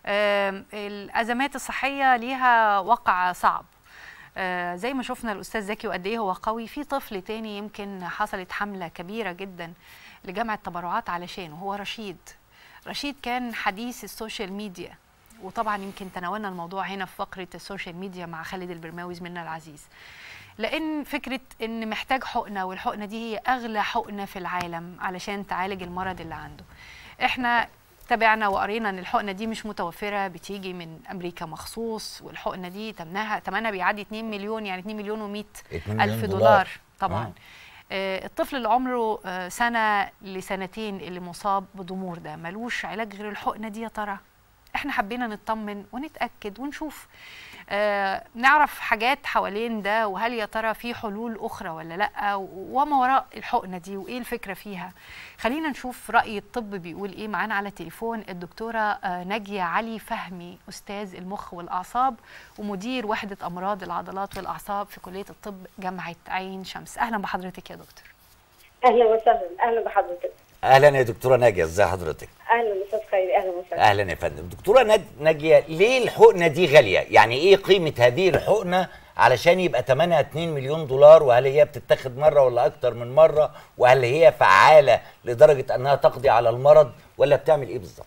آم، الازمات الصحيه ليها وقع صعب آه، زي ما شفنا الاستاذ زكي وقد ايه هو قوي في طفل تاني يمكن حصلت حمله كبيره جدا لجمع التبرعات علشانه هو رشيد رشيد كان حديث السوشيال ميديا وطبعا يمكن تناولنا الموضوع هنا في فقره السوشيال ميديا مع خالد البرماوي زميلنا العزيز لان فكره ان محتاج حقنه والحقنه دي هي اغلى حقنه في العالم علشان تعالج المرض اللي عنده احنا تابعنا وقرينا ان الحقنه دي مش متوفره بتيجي من امريكا مخصوص والحقنه دي تمنها ثمنها بيعدي 2 مليون يعني 2 مليون و100 2 الف مليون دولار, دولار. طبعا آه. آه، الطفل اللي عمره آه، سنه لسنتين اللي مصاب بضمور ده ملوش علاج غير الحقنه دي يا ترى احنا حبينا نطمن ونتاكد ونشوف آه نعرف حاجات حوالين ده وهل يا ترى في حلول اخرى ولا لا وما وراء الحقنه دي وايه الفكره فيها خلينا نشوف راي الطب بيقول ايه معانا على التليفون الدكتوره آه ناجيه علي فهمي استاذ المخ والاعصاب ومدير وحده امراض العضلات والاعصاب في كليه الطب جامعه عين شمس اهلا بحضرتك يا دكتور اهلا وسهلا اهلا بحضرتك اهلا يا دكتوره ناجيه ازي حضرتك اهلا استاذ خيري اهلا وسهلا اهلا يا فندم دكتوره ناد- ناجيه ليه الحقنه دي غاليه يعني ايه قيمه هذه الحقنه علشان يبقى ثمنها 2 مليون دولار وهل هي بتتاخد مره ولا اكتر من مره وهل هي فعاله لدرجه انها تقضي على المرض ولا بتعمل ايه بالظبط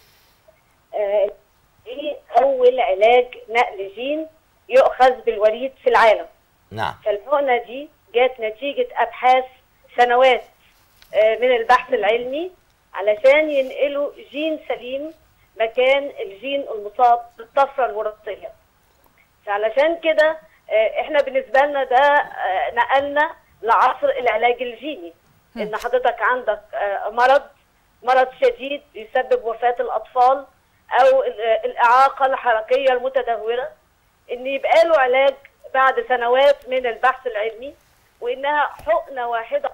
آه، ايه اول علاج نقل جين يؤخذ بالوريد في العالم نعم فالحقنه دي جات نتيجه ابحاث سنوات آه، من البحث العلمي علشان ينقلوا جين سليم مكان الجين المصاب بالطفره الوراثيه فعلشان كده آه، احنا بالنسبه لنا ده آه، نقلنا لعصر العلاج الجيني ان حضرتك عندك آه، مرض مرض شديد يسبب وفاه الاطفال او ال- آه، الاعاقه الحركيه المتدهوره ان يبقى له علاج بعد سنوات من البحث العلمي وانها حقنه واحده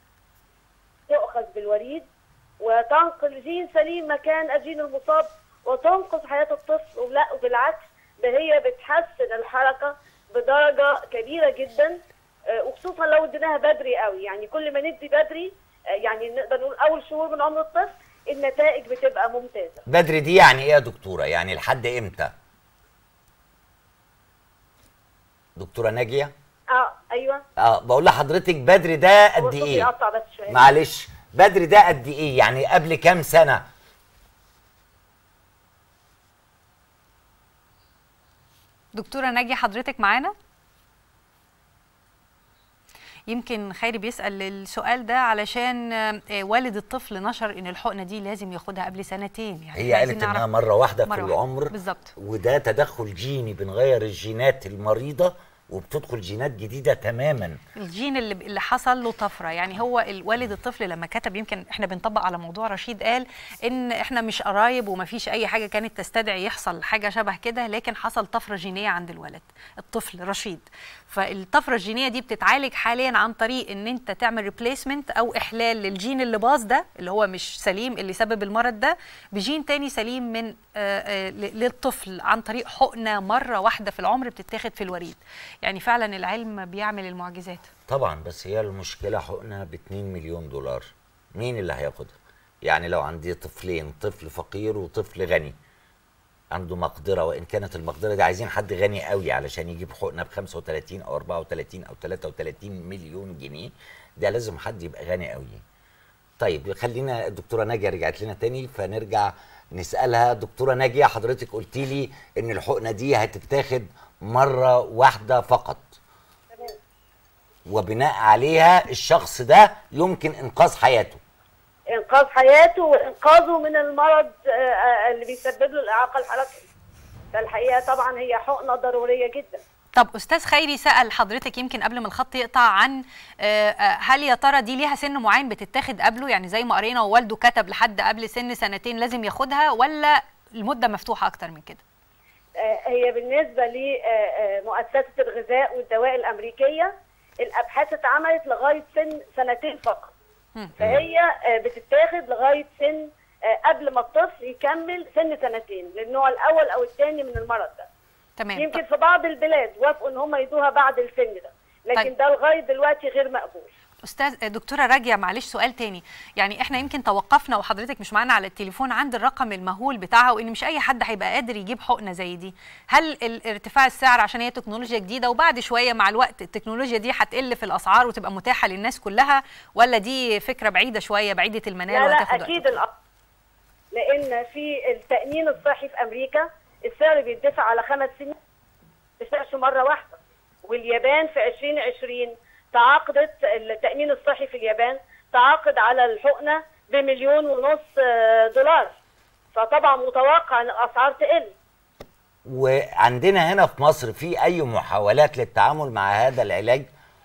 تؤخذ بالوريد وتنقل جين سليم مكان الجين المصاب وتنقذ حياه الطفل ولا وبالعكس ده هي بتحسن الحركه بدرجه كبيره جدا آه، وخصوصا لو اديناها بدري قوي يعني كل ما ندي بدري آه، يعني نقدر نقول اول شهور من عمر الطفل النتائج بتبقى ممتازه بدري دي يعني ايه يا دكتوره يعني لحد امتى دكتوره ناجيه اه ايوه اه بقول لحضرتك بدري ده هو قد الصوت ايه بيقطع بس شويه معلش بدري ده قد ايه يعني قبل كام سنه دكتوره ناجيه حضرتك معانا يمكن خيري بيسال السؤال ده علشان آه، والد الطفل نشر ان الحقنه دي لازم ياخدها قبل سنتين يعني هي إحنا عايزين قالت انها نعرف مره واحده مرة في واحدة. العمر بالظبط. وده تدخل جيني بنغير الجينات المريضه وبتدخل جينات جديده تماما الجين اللي اللي حصل له طفره يعني هو ال- والد الطفل لما كتب يمكن احنا بنطبق على موضوع رشيد قال ان احنا مش قرايب ومفيش اي حاجه كانت تستدعي يحصل حاجه شبه كده لكن حصل طفره جينيه عند الولد الطفل رشيد فالطفره الجينيه دي بتتعالج حاليا عن طريق ان انت تعمل ريبليسمنت او احلال للجين اللي باظ ده اللي هو مش سليم اللي سبب المرض ده بجين تاني سليم من آه، آه، ل- للطفل عن طريق حقنه مره واحده في العمر بتتاخد في الوريد يعني فعلا العلم بيعمل المعجزات طبعا بس هي المشكله حقنه ب 2 مليون دولار مين اللي هياخدها يعني لو عندي طفلين طفل فقير وطفل غني عنده مقدره وان كانت المقدره دي عايزين حد غني قوي علشان يجيب حقنه ب 35 او 34 او 33 مليون جنيه ده لازم حد يبقى غني قوي طيب خلينا الدكتوره ناجيه رجعت لنا تاني فنرجع نسالها دكتوره ناجيه حضرتك قلتي لي ان الحقنه دي هتتاخد مره واحده فقط وبناء عليها الشخص ده يمكن انقاذ حياته انقاذ حياته وانقاذه من المرض آه، آه، اللي بيسبب له الاعاقه الحركيه فالحقيقه طبعا هي حقنه ضروريه جدا طب استاذ خيري سال حضرتك يمكن قبل ما الخط يقطع عن آه، آه، هل يا ترى دي ليها سن معين بتتاخد قبله يعني زي ما قرينا ووالده كتب لحد قبل سن سنتين لازم ياخدها ولا المده مفتوحه اكتر من كده آه، هي بالنسبه لمؤسسه الغذاء والدواء الامريكيه الابحاث اتعملت لغايه سن سنتين فقط مم. فهي آه، بتتاخد لغايه سن آه، قبل ما الطفل يكمل سن سنتين للنوع الاول او الثاني من المرض ده تمام يمكن طب في بعض البلاد وافقوا ان هم يدوها بعد السن ده لكن طيب. ده لغايه دلوقتي غير مقبول استاذ دكتوره راجيه معلش سؤال تاني يعني احنا يمكن توقفنا وحضرتك مش معانا على التليفون عند الرقم المهول بتاعها وان مش اي حد هيبقى قادر يجيب حقنه زي دي هل ال- ارتفاع السعر عشان هي تكنولوجيا جديده وبعد شويه مع الوقت التكنولوجيا دي هتقل في الاسعار وتبقى متاحه للناس كلها ولا دي فكره بعيده شويه بعيده المنال لا لا وهتاخد وقت اكيد الأ... لان في التامين الصحي في امريكا السعر بيدفع على خمس سنين ما بيدفعش مره واحده واليابان في 2020 تعاقدت التامين الصحي في اليابان تعاقد على الحقنه بمليون ونص آه، دولار فطبعا متوقع ان الاسعار تقل وعندنا هنا في مصر في اي محاولات للتعامل مع هذا العلاج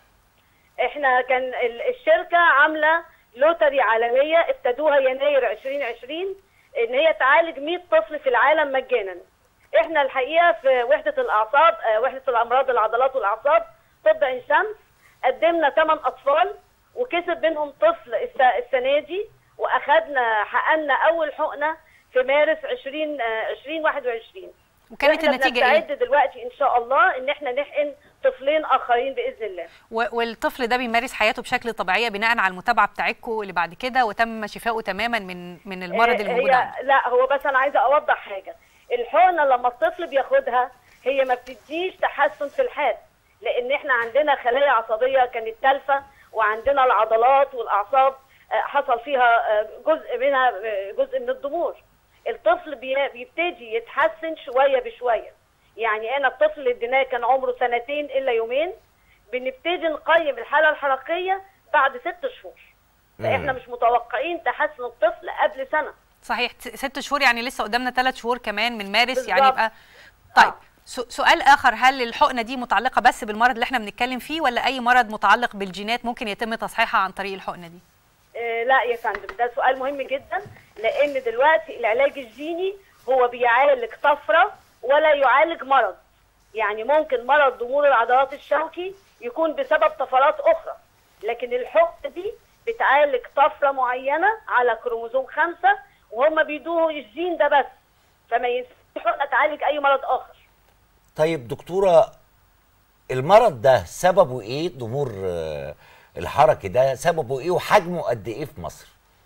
احنا كان ال- الشركه عامله لوتري عالميه ابتدوها يناير 2020 ان هي تعالج 100 طفل في العالم مجانا احنا الحقيقه في وحده الاعصاب آه، وحده الامراض العضلات والاعصاب طب عين شمس قدمنا 8 اطفال وكسب منهم طفل الس- السنه دي واخدنا حققنا اول حقنه في مارس 20 آه، 2021 وكانت وإحنا النتيجه ايه بنستعد دلوقتي ان شاء الله ان احنا نحقن طفلين اخرين باذن الله و- والطفل ده بيمارس حياته بشكل طبيعي بناء على المتابعه بتاعتكم اللي بعد كده وتم شفائه تماما من من المرض اللي هي- موجود عنده لا هو بس انا عايزه اوضح حاجه الحقنه لما الطفل بياخدها هي ما بتديش تحسن في الحاد لان احنا عندنا خلايا عصبيه كانت تالفه وعندنا العضلات والاعصاب آه، حصل فيها آه، جزء منها آه، جزء من الضمور الطفل بي- بيبتدي يتحسن شويه بشويه يعني انا الطفل اللي اديناه كان عمره سنتين الا يومين بنبتدي نقيم الحاله الحركيه بعد ست شهور فاحنا مم. مش متوقعين تحسن الطفل قبل سنه صحيح ت- ست شهور يعني لسه قدامنا ثلاث شهور كمان من مارس يعني بالظبط. يبقى طيب آه. سو- سؤال اخر هل الحقنه دي متعلقه بس بالمرض اللي احنا بنتكلم فيه ولا اي مرض متعلق بالجينات ممكن يتم تصحيحها عن طريق الحقنه دي آه، لا يا فندم ده سؤال مهم جدا لان دلوقتي العلاج الجيني هو بيعالج طفره ولا يعالج مرض يعني ممكن مرض ضمور العضلات الشوكي يكون بسبب طفرات اخرى لكن الحقنه دي بتعالج طفره معينه على كروموزوم خمسة وهم بيدوه الجين ده بس فما ينفعش الحقنه تعالج اي مرض اخر طيب دكتوره المرض ده سببه ايه ضمور آه، الحركي ده سببه ايه وحجمه قد ايه في مصر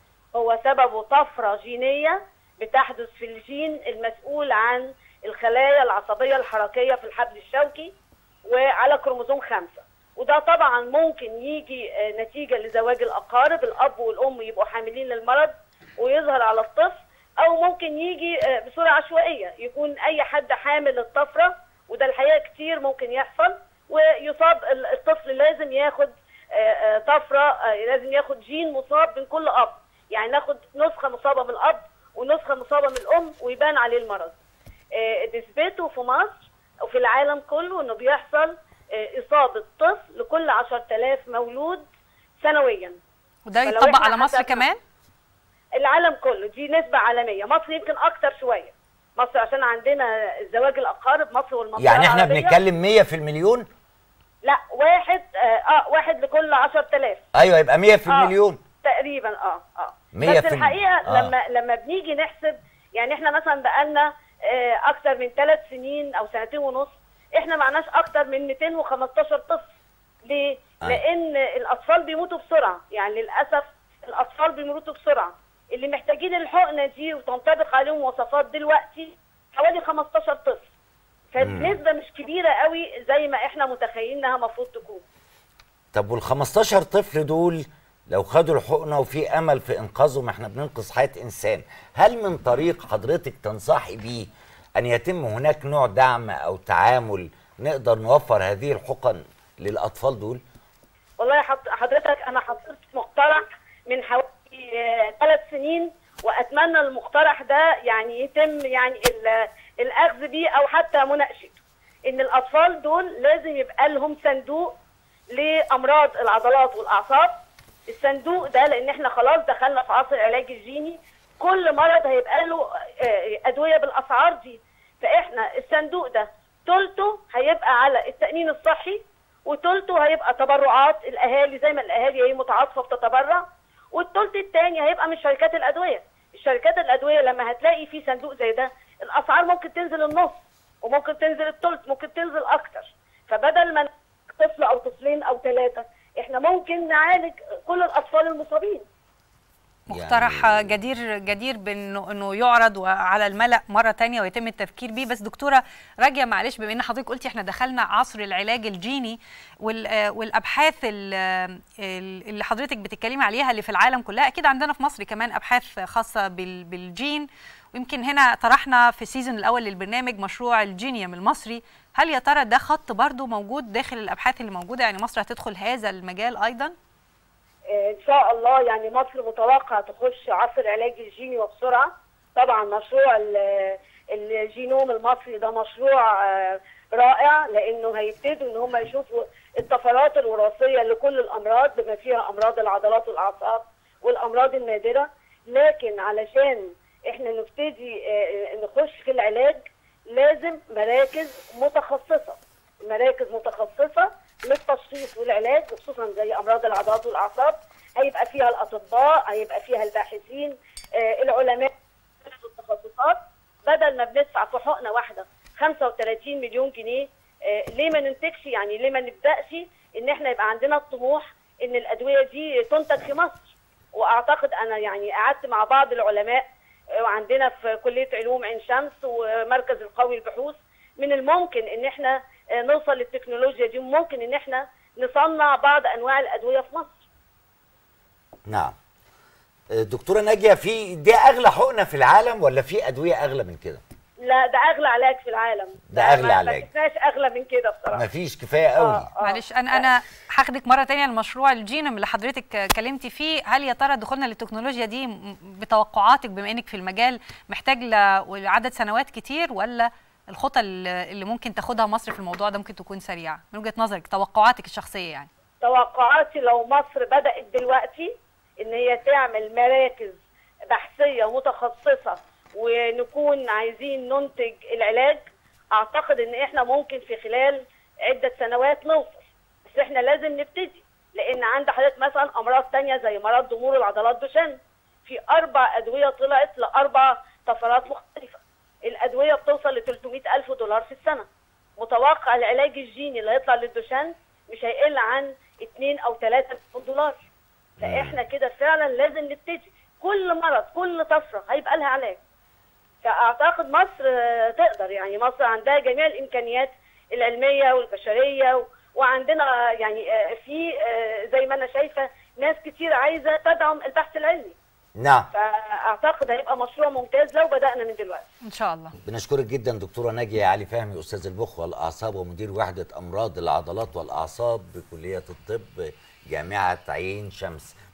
هو سببه طفرة جينية بتحدث في الجين المسؤول عن الخلايا العصبية الحركية في الحبل الشوكي وعلى كروموزوم خمسة وده طبعا ممكن يجي آه، نتيجة لزواج الأقارب الأب والأم يبقوا حاملين للمرض ويظهر على الطفل أو ممكن يجي آه، بصورة عشوائية يكون أي حد حامل الطفرة وده الحقيقة كتير ممكن يحصل ويصاب ال- الطفل لازم ياخد آه، آه، طفرة آه، لازم ياخد جين مصاب من كل أب يعني ناخد نسخة مصابة من الأب ونسخة مصابة من الأم ويبان عليه المرض آه، نسبته في مصر وفي العالم كله انه بيحصل آه، اصابه طفل لكل 10000 مولود سنويا وده فلو يطبق إحنا على مصر حسبنا- كمان العالم كله دي نسبه عالميه مصر يمكن اكتر شويه مصر عشان عندنا زواج الاقارب مصر والمنطقه يعني احنا العربية. بنتكلم 100 في المليون لا واحد اه, آه واحد لكل 10000 ايوه يبقى 100 في آه. المليون تقريبا اه اه مية بس في الم- الحقيقه آه. لما لما بنيجي نحسب يعني احنا مثلا بقالنا آه اكتر من ثلاث سنين او سنتين ونص احنا معناش اكتر من 215 طفل ليه؟ آه. لان الاطفال بيموتوا بسرعه يعني للاسف الاطفال بيموتوا بسرعه اللي محتاجين الحقنه دي وتنطبق عليهم وصفات دلوقتي حوالي 15 طفل فالنسبه مش كبيره قوي زي ما احنا متخيلين انها المفروض تكون طب وال 15 طفل دول لو خدوا الحقنه وفي امل في انقاذهم احنا بننقذ حياه انسان هل من طريق حضرتك تنصحي بيه ان يتم هناك نوع دعم او تعامل نقدر نوفر هذه الحقن للاطفال دول والله حط- حضرتك انا حطيت مقترح من حوالي ثلاث سنين واتمنى المقترح ده يعني يتم يعني ال- الاخذ بيه او حتى مناقشته ان الاطفال دول لازم يبقى لهم صندوق لامراض العضلات والاعصاب الصندوق ده لان احنا خلاص دخلنا في عصر العلاج الجيني كل مرض هيبقى له آه، ادويه بالاسعار دي فاحنا الصندوق ده ثلثه هيبقى على التامين الصحي وثلثه هيبقى تبرعات الاهالي زي ما الاهالي هي متعاطفه بتتبرع والثلث الثاني هيبقى من شركات الادويه الشركات الادويه لما هتلاقي في صندوق زي ده الاسعار ممكن تنزل النص وممكن تنزل الثلث ممكن تنزل اكتر فبدل ما طفل او طفلين او ثلاثه احنا ممكن نعالج كل الاطفال المصابين مقترح يعني- جدير جدير بانه انه يعرض على الملأ مره تانية ويتم التفكير بيه بس دكتوره راجيه معلش بما ان حضرتك قلتي احنا دخلنا عصر العلاج الجيني وال- آه، والابحاث ال- ال- اللي حضرتك بتتكلمي عليها اللي في العالم كلها اكيد عندنا في مصر كمان ابحاث خاصه بال- بالجين ويمكن هنا طرحنا في السيزون الاول للبرنامج مشروع الجينيوم المصري هل يا ترى ده خط برضو موجود داخل الابحاث اللي موجوده يعني مصر هتدخل هذا المجال ايضا آه، ان شاء الله يعني مصر متوقع تخش عصر العلاج الجيني وبسرعه طبعا مشروع ال- الجينوم المصري ده مشروع آه، رائع لانه هيبتدوا ان هم يشوفوا الطفرات الوراثيه لكل الامراض بما فيها امراض العضلات والاعصاب والامراض النادره لكن علشان احنا نبتدي آه، نخش في العلاج لازم مراكز متخصصه مراكز متخصصه للتشخيص والعلاج وخصوصا زي امراض العضلات والاعصاب هيبقى فيها الاطباء هيبقى فيها الباحثين آه، العلماء في التخصصات بدل ما بندفع في حقنه واحده 35 مليون جنيه آه، ليه ما ننتجش يعني ليه ما نبداش ان احنا يبقى عندنا الطموح ان الادويه دي تنتج في مصر واعتقد انا يعني قعدت مع بعض العلماء آه، وعندنا في كليه علوم عين شمس ومركز القوي للبحوث من الممكن ان احنا آه، نوصل للتكنولوجيا دي وممكن ان احنا نصنع بعض انواع الادويه في مصر نعم آه، دكتوره ناجيه في دي اغلى حقنه في العالم ولا في ادويه اغلى من كده لا ده اغلى علاج في العالم ده أغلى ما- علاج. ما شفناش اغلى من كده بصراحه مفيش كفايه قوي آه. معلش انا انا هاخدك مره تانية المشروع الجينوم اللي حضرتك كلمتي فيه هل يا ترى دخولنا للتكنولوجيا دي م- بتوقعاتك بما انك في المجال محتاج لعدد سنوات كتير ولا الخطى اللي اللي ممكن تاخدها مصر في الموضوع ده ممكن تكون سريعه من وجهه نظرك توقعاتك الشخصيه يعني توقعاتي لو مصر بدات دلوقتي ان هي تعمل مراكز بحثيه متخصصه ونكون عايزين ننتج العلاج اعتقد ان احنا ممكن في خلال عده سنوات نوصل بس احنا لازم نبتدي لان عند حضرتك مثلا امراض تانية زي مرض ضمور العضلات دوشن في اربع ادويه طلعت لاربع طفرات مختلفه الادويه بتوصل ل 300 الف دولار في السنه متوقع العلاج الجيني اللي هيطلع للدوشان مش هيقل عن 2 او 3 مليون دولار فاحنا كده فعلا لازم نبتدي كل مرض كل طفره هيبقى لها علاج فاعتقد مصر آه، تقدر يعني مصر عندها جميع الامكانيات العلميه والبشريه و- وعندنا يعني آه، في آه، زي ما انا شايفه ناس كتير عايزه تدعم البحث العلمي نعم فاعتقد هيبقى مشروع ممتاز لو بدانا من دلوقتي ان شاء الله بنشكرك جدا دكتوره ناجيه علي فهمي استاذ المخ والاعصاب ومدير وحده امراض العضلات والاعصاب بكليه الطب جامعه عين شمس